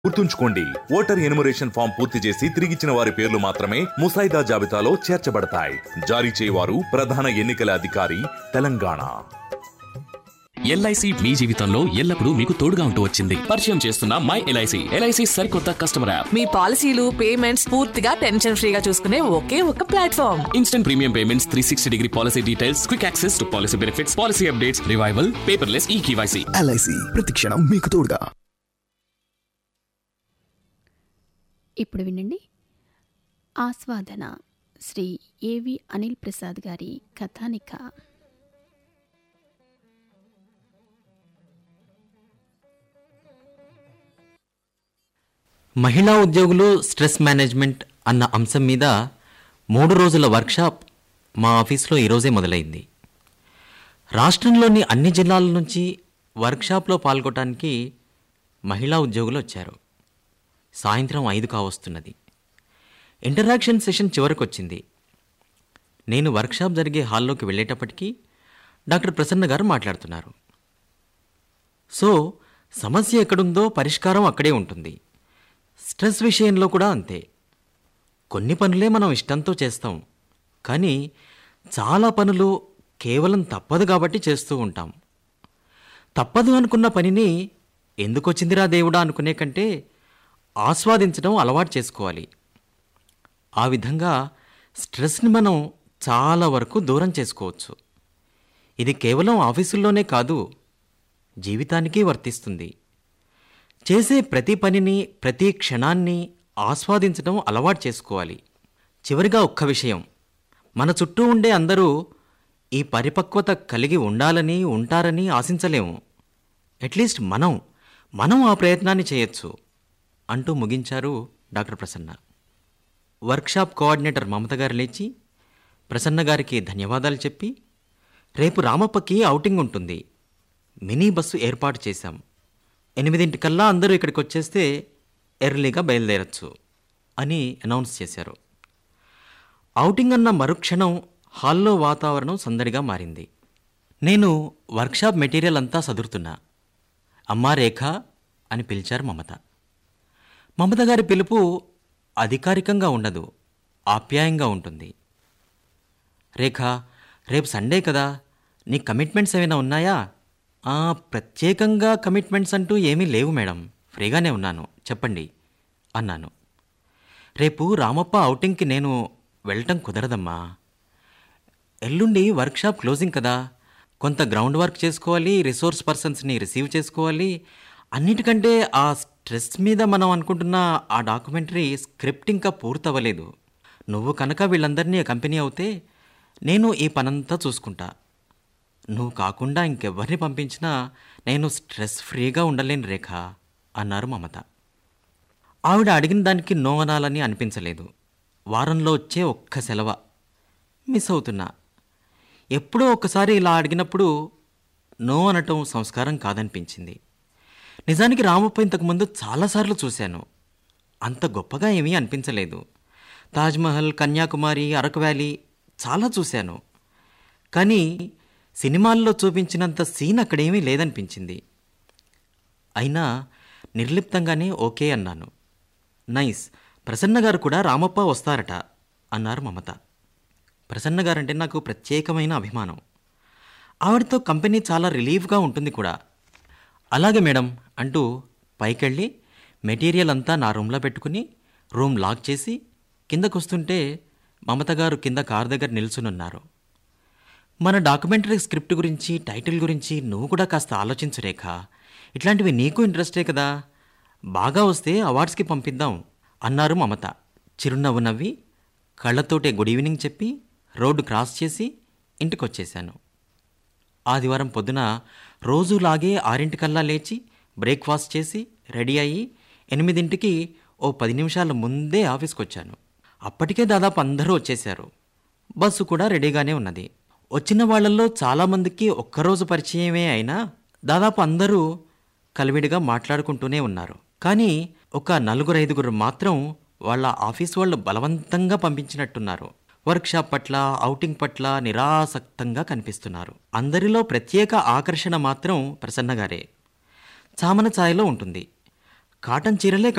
గుర్తుంచుకోండి voter enumeration form పూర్తి చేసి తిరిగిచ్చిన వారి పేర్లు మాత్రమే ముసాయిదా జాబితాలో చేర్చబడతాయి జారీ చేయవారు ప్రధాన ఎన్నికల అధికారి తెలంగాణ ఎల్ఐసి మీ జీవితంలో ఎల్లప్పుడూ మీకు తోడుగా ఉంటూ వచ్చింది పరిచయం చేస్తున్న మై ఎల్ఐసి ఎల్ఐసి సరికొత్త కస్టమర్ యాప్ మీ పాలసీలు పేమెంట్స్ పూర్తిగా టెన్షన్ ఫ్రీగా చూసుకునే ఒకే ఒక platform instant premium payments three sixty degree policy details quick access to policy benefits policy updates revival paperless e KYC LIC ప్రతిక్షణం మీకు తోడుగా ఇప్పుడు వినండి ఆస్వాదన శ్రీ ఏవి అనిల్ ప్రసాద్ గారి కథానిక మహిళా ఉద్యోగులు స్ట్రెస్ మేనేజ్మెంట్ అన్న అంశం మీద మూడు రోజుల వర్క్షాప్ మా ఆఫీస్లో ఈరోజే మొదలైంది రాష్ట్రంలోని అన్ని జిల్లాల నుంచి వర్క్షాప్లో పాల్గొనడానికి మహిళా ఉద్యోగులు వచ్చారు సాయంత్రం ఐదు కావస్తున్నది ఇంటరాక్షన్ సెషన్ చివరకు వచ్చింది నేను వర్క్షాప్ జరిగే హాల్లోకి వెళ్ళేటప్పటికీ డాక్టర్ ప్రసన్న గారు మాట్లాడుతున్నారు సో సమస్య ఎక్కడుందో పరిష్కారం అక్కడే ఉంటుంది స్ట్రెస్ విషయంలో కూడా అంతే కొన్ని పనులే మనం ఇష్టంతో చేస్తాం కానీ చాలా పనులు కేవలం తప్పదు కాబట్టి చేస్తూ ఉంటాం తప్పదు అనుకున్న పనిని ఎందుకొచ్చిందిరా దేవుడా అనుకునే కంటే ఆస్వాదించడం అలవాటు చేసుకోవాలి ఆ విధంగా స్ట్రెస్ని మనం చాలా వరకు దూరం చేసుకోవచ్చు ఇది కేవలం ఆఫీసుల్లోనే కాదు జీవితానికి వర్తిస్తుంది చేసే ప్రతి పనిని ప్రతి క్షణాన్ని ఆస్వాదించడం అలవాటు చేసుకోవాలి చివరిగా ఒక్క విషయం మన చుట్టూ ఉండే అందరూ ఈ పరిపక్వత కలిగి ఉండాలని ఉంటారని ఆశించలేము అట్లీస్ట్ మనం మనం ఆ ప్రయత్నాన్ని చేయొచ్చు అంటూ ముగించారు doctor Prasanna workshop coordinator Mamata గారు లేచి ప్రసన్న గారికి ధన్యవాదాలు చెప్పి రేపు రామప్పకి ఔటింగ్ ఉంటుంది మినీ బస్సు ఏర్పాటు చేశాం ఎనిమిదింటికల్లా అందరూ ఇక్కడికి వచ్చేస్తే ఎర్లీగా బయలుదేరచ్చు అని అనౌన్స్ చేశారు ఔటింగ్ అన్న మరుక్షణం హాల్లో వాతావరణం సందడిగా మారింది నేను వర్క్షాప్ మెటీరియల్ అంతా సదురుతున్నా అమ్మా రేఖ అని పిలిచారు మమత మమత గారి పిలుపు అధికారికంగా ఉండదు ఆప్యాయంగా ఉంటుంది రేఖ రేపు సండే కదా నీ కమిట్మెంట్స్ ఏమైనా ఉన్నాయా "ఆ, ప్రత్యేకంగా కమిట్మెంట్స్ అంటూ ఏమీ లేవు మేడం ఫ్రీగానే ఉన్నాను చెప్పండి అన్నాను రేపు రామప్ప ఔటింగ్కి నేను వెళ్ళటం కుదరదమ్మా ఎల్లుండి వర్క్షాప్ క్లోజింగ్ కదా కొంత గ్రౌండ్ వర్క్ చేసుకోవాలి రిసోర్స్ పర్సన్స్ని రిసీవ్ చేసుకోవాలి అన్నిటికంటే ఆ స్ట్రెస్ మీద మనం అనుకుంటున్న ఆ డాక్యుమెంటరీ స్క్రిప్ట్ ఇంకా పూర్తవ్వలేదు నువ్వు కనుక వీళ్ళందరినీ కంపెనీ అవుతే నేను ఈ పనంతా చూసుకుంటా నువ్వు కాకుండా ఇంకెవ్వరిని పంపించినా నేను స్ట్రెస్ ఫ్రీగా ఉండలేను రేఖ అన్నారు మమత ఆవిడ అడిగిన దానికి నో అనాలని అనిపించలేదు వారంలో వచ్చే ఒక్క సెలవ మిస్ అవుతున్నా ఎప్పుడో ఒక్కసారి ఇలా అడిగినప్పుడు నో అనటం సంస్కారం కాదనిపించింది నిజానికి రామప్ప ఇంతకుముందు చాలాసార్లు చూశాను అంత గొప్పగా ఏమీ అనిపించలేదు తాజ్మహల్ కన్యాకుమారి అరకు వ్యాలీ చాలా చూశాను కానీ సినిమాల్లో చూపించినంత సీన్ అక్కడేమీ లేదనిపించింది అయినా నిర్లిప్తంగానే ఓకే అన్నాను నైస్ ప్రసన్న గారు కూడా రామప్ప వస్తారట అన్నారు మమత ప్రసన్న గారంటే నాకు ప్రత్యేకమైన అభిమానం ఆవిడతో కంపెనీ చాలా రిలీఫ్గా ఉంటుంది కూడా అలాగే మేడం అంటూ పైకెళ్ళి మెటీరియల్ అంతా నా రూమ్లో పెట్టుకుని రూమ్ లాక్ చేసి కిందకొస్తుంటే మమత గారు కింద కార్ దగ్గర నిల్చునున్నారు మన డాక్యుమెంటరీ స్క్రిప్ట్ గురించి టైటిల్ గురించి నువ్వు కూడా కాస్త ఆలోచించు రేఖ ఇట్లాంటివి నీకు ఇంట్రెస్టే కదా బాగా వస్తే అవార్డ్స్కి పంపిద్దాం అన్నారు మమత చిరునవ్వు నవ్వి కళ్ళతోటే గుడ్ ఈవినింగ్ చెప్పి రోడ్డు క్రాస్ చేసి ఇంటికొచ్చేశాను ఆదివారం పొద్దున రోజులాగే ఆరింటికల్లా లేచి బ్రేక్ఫాస్ట్ చేసి రెడీ అయ్యి ఎనిమిదింటికి ఓ పది నిమిషాల ముందే ఆఫీస్కి వచ్చాను అప్పటికే దాదాపు అందరూ వచ్చేశారు బస్సు కూడా రెడీగానే ఉన్నది వచ్చిన వాళ్ళల్లో చాలామందికి ఒక్కరోజు పరిచయమే అయినా దాదాపు అందరూ కలివిడిగా మాట్లాడుకుంటూనే ఉన్నారు కానీ ఒక నలుగురు ఐదుగురు మాత్రం వాళ్ళ ఆఫీస్ వాళ్ళు బలవంతంగా పంపించినట్టున్నారు వర్క్షాప్ పట్ల ఔటింగ్ పట్ల నిరాసక్తంగా కనిపిస్తున్నారు అందరిలో ప్రత్యేక ఆకర్షణ మాత్రం ప్రసన్న గారే చామన ఛాయలో ఉంటుంది కాటన్ చీరలే